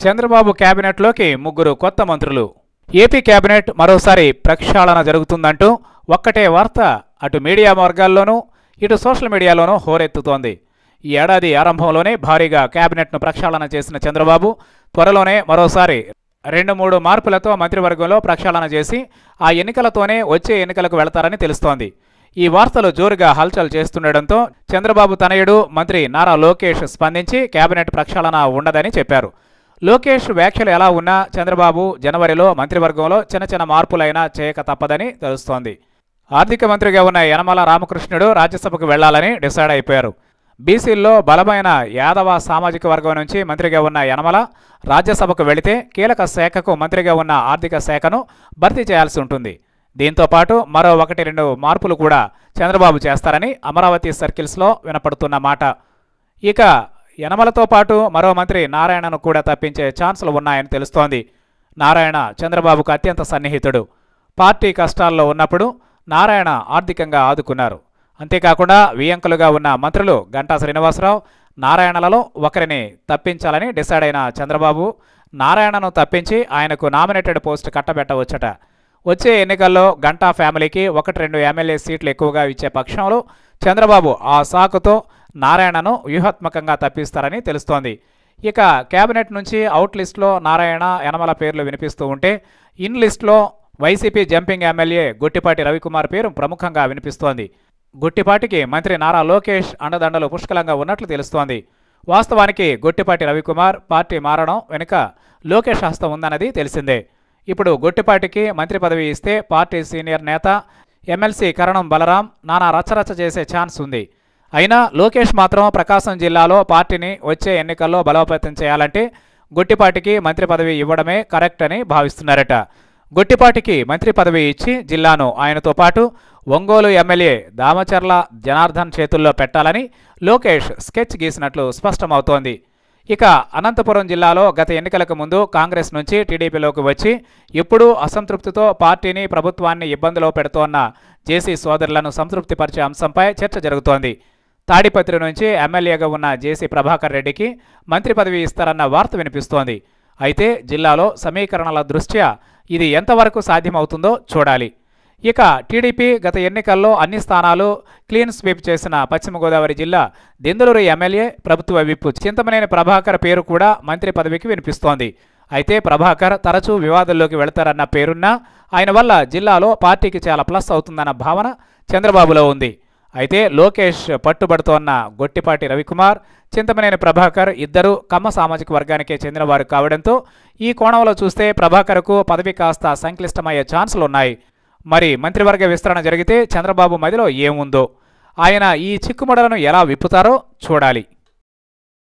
చంద్రబాబు కేబినెట్లోకి ముగ్గురు కొత్త మంత్రులు ఏపీ కేబినెట్ మరోసారి ప్రక్షాళన జరుగుతుందంటూ ఒక్కటే వార్త అటు మీడియా వర్గాల్లోనూ ఇటు సోషల్ మీడియాలోనూ హోరెత్తుతోంది ఈ ఏడాది ఆరంభంలోనే భారీగా కేబినెట్ను ప్రక్షాళన చేసిన చంద్రబాబు త్వరలోనే మరోసారి రెండు మూడు మార్పులతో మంత్రివర్గంలో ప్రక్షాళన చేసి ఆ ఎన్నికలతోనే వచ్చే ఎన్నికలకు వెళతారని తెలుస్తోంది ఈ వార్తలు జోరుగా హల్చల్ చేస్తుండటంతో చంద్రబాబు తనయుడు మంత్రి నారా లోకేష్ స్పందించి కేబినెట్ ప్రక్షాళన ఉండదని చెప్పారు లోకేష్ వ్యాఖ్యలు ఎలా ఉన్నా చంద్రబాబు జనవరిలో మంత్రివర్గంలో చిన్న చిన్న మార్పులైనా చేయక తప్పదని తెలుస్తోంది ఆర్థిక మంత్రిగా ఉన్న యనమల రామకృష్ణుడు రాజ్యసభకు వెళ్లాలని డిసైడ్ అయిపోయారు బీసీల్లో బలమైన యాదవ సామాజిక వర్గం నుంచి మంత్రిగా ఉన్న యనమల రాజ్యసభకు వెళితే కీలక శాఖకు మంత్రిగా ఉన్న ఆర్థిక శాఖను భర్తీ చేయాల్సి ఉంటుంది దీంతో పాటు మరో ఒకటి రెండు మార్పులు కూడా చంద్రబాబు చేస్తారని అమరావతి సర్కిల్స్లో వినపడుతున్న మాట ఇక యనమలతో పాటు మరో మంత్రి నారాయణను కూడా తప్పించే ఛాన్సులు ఉన్నాయని తెలుస్తోంది నారాయణ చంద్రబాబుకు అత్యంత సన్నిహితుడు పార్టీ కష్టాల్లో ఉన్నప్పుడు నారాయణ ఆర్థికంగా ఆదుకున్నారు అంతేకాకుండా వియంకులుగా ఉన్న మంత్రులు గంటా శ్రీనివాసరావు నారాయణలలో ఒకరిని తప్పించాలని డిసైడ్ అయిన చంద్రబాబు నారాయణను తప్పించి ఆయనకు నామినేటెడ్ పోస్ట్ కట్టబెట్టవచ్చట వచ్చే ఎన్నికల్లో గంటా ఫ్యామిలీకి ఒకటి రెండు ఎమ్మెల్యే సీట్లు ఎక్కువగా ఇచ్చే పక్షంలో చంద్రబాబు ఆ సాకుతో నారాయణను వ్యూహాత్మకంగా తప్పిస్తారని తెలుస్తోంది ఇక కేబినెట్ నుంచి అవుట్ లిస్ట్లో నారాయణ యనమల పేర్లు వినిపిస్తూ ఉంటే ఇన్ లిస్ట్లో వైసీపీ జంపింగ్ ఎమ్మెల్యే గుట్టిపాటి రవికుమార్ పేరు ప్రముఖంగా వినిపిస్తోంది గుట్టిపాటికి మంత్రి నారా లోకేష్ అండదండలు పుష్కలంగా ఉన్నట్లు తెలుస్తోంది వాస్తవానికి గుట్టిపాటి రవికుమార్ పార్టీ మారడం వెనుక లోకేష్ హస్తం ఉందన్నది తెలిసిందే ఇప్పుడు గుట్టిపాటికి మంత్రి పదవి ఇస్తే పార్టీ సీనియర్ నేత ఎమ్మెల్సీ కరణం బలరాం నానా రచ్చరచ్చ చేసే ఛాన్స్ ఉంది అయినా లోకేష్ మాత్రం ప్రకాశం జిల్లాలో పార్టీని వచ్చే ఎన్నికల్లో బలోపేతం చేయాలంటే గుట్టిపాటికి మంత్రి పదవి ఇవ్వడమే కరెక్ట్ అని భావిస్తున్నారట గుట్టిపాటికి మంత్రి పదవి ఇచ్చి జిల్లాను ఆయనతో పాటు ఒంగోలు ఎమ్మెల్యే దామచర్ల జనార్దన్ చేతుల్లో పెట్టాలని లోకేష్ స్కెచ్ గీసినట్లు స్పష్టమవుతోంది ఇక అనంతపురం జిల్లాలో గత ఎన్నికలకు ముందు కాంగ్రెస్ నుంచి టీడీపీలోకి వచ్చి ఎప్పుడూ అసంతృప్తితో పార్టీని ప్రభుత్వాన్ని ఇబ్బందిలో పెడుతోన్న జేసీ సోదరులను సంతృప్తిపరిచే అంశంపై చర్చ జరుగుతోంది తాడిపత్రి నుంచి ఎమ్మెల్యేగా ఉన్న జేసీ ప్రభాకర్ రెడ్డికి మంత్రి పదవి ఇస్తారన్న వార్త వినిపిస్తోంది అయితే జిల్లాలో సమీకరణల దృష్ట్యా ఇది ఎంతవరకు సాధ్యమవుతుందో చూడాలి ఇక టీడీపీ గత ఎన్నికల్లో అన్ని స్థానాలు క్లీన్ స్వీప్ చేసిన పశ్చిమ గోదావరి జిల్లా దెందులూరు ఎమ్మెల్యే ప్రభుత్వ విప్ చింతమనేని ప్రభాకర్ పేరు కూడా మంత్రి పదవికి వినిపిస్తోంది అయితే ప్రభాకర్ తరచూ వివాదాల్లోకి వెళతారన్న పేరున్నా ఆయన వల్ల జిల్లాలో పార్టీకి చాలా ప్లస్ అవుతుందన్న భావన చంద్రబాబులో ఉంది అయితే లోకేష్ పట్టుబడుతోన్న గొట్టిపాటి రవికుమార్ చింతమనేని ప్రభాకర్ ఇద్దరు కమ్మ సామాజిక వర్గానికే చెందినవారు కావడంతో ఈ కోణంలో చూస్తే ప్రభాకర్కు పదవి కాస్త సంక్లిష్టమయ్యే ఛాన్సులు ఉన్నాయి మరి మంత్రివర్గ విస్తరణ జరిగితే చంద్రబాబు మదిలో ఏముందో ఆయన ఈ చిక్కుముడలను ఎలా విప్పుతారో చూడాలి